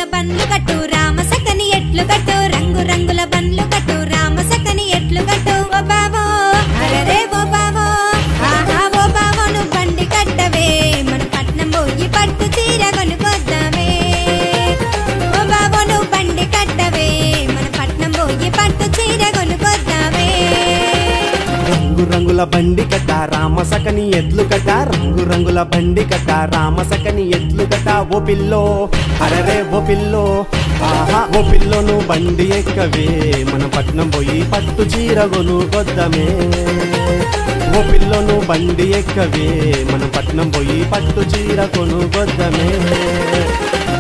బండ్లు కట్టు రామసకని ఎట్లు కట్టు రంగు రంగుల బండ్లు కట్టు రామసకని ఎట్లు కట్టు ఓ బావో అరరే ఓ బావో ఆహా ఓ బావో నువ్వు బండి కట్టవే మన పట్నం పోయి పట్టు చీర కొనుకొద్దామే ఓ బావో నువ్వు బండి కట్టవే మన పట్నం పోయి పట్టు చీర కొనుకొద్దామే రంగు రంగుల బండి కట్ట రామసకని ఎడ్లు కట్ట రంగు రంగుల బండి కట్ట రామసకని ఎడ్లు కట్ట ఓ పిల్లో అరరే ఓ పిల్లో ఆహా ఓ పిల్లోను బండి ఎక్కవే మన పట్నం పోయి పట్టు చీర కొనుకొద్దమే ఓ పిల్లోను బండి ఎక్కవే మన పట్నం పోయి పట్టు చీర కొనుకొద్దమే